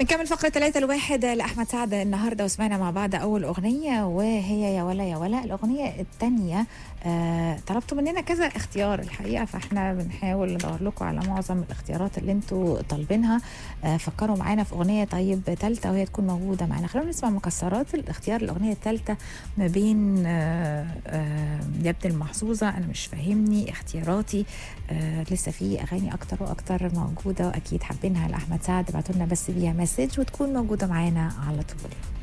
نكمل فقرة ثلاثة الواحد لأحمد سعد النهاردة وسمعنا مع بعض أول أغنية وهي يا ولا يا ولا الأغنية الثانية آه طلبتوا مننا كذا اختيار الحقيقة فاحنا بنحاول ندور لكم على معظم الاختيارات اللي انتوا طالبينها آه فكروا معانا في أغنية طيب ثالثة وهي تكون موجودة معانا خلونا نسمع مكسرات الاختيار الأغنية الثالثة ما بين آه آه يا ابن المحظوظة أنا مش فاهمني اختياراتي آه لسه في أغاني أكتر وأكتر موجودة وأكيد حابينها لأحمد سعد ابعتوا لنا بس بيها مسج وتكون موجودة معانا على طول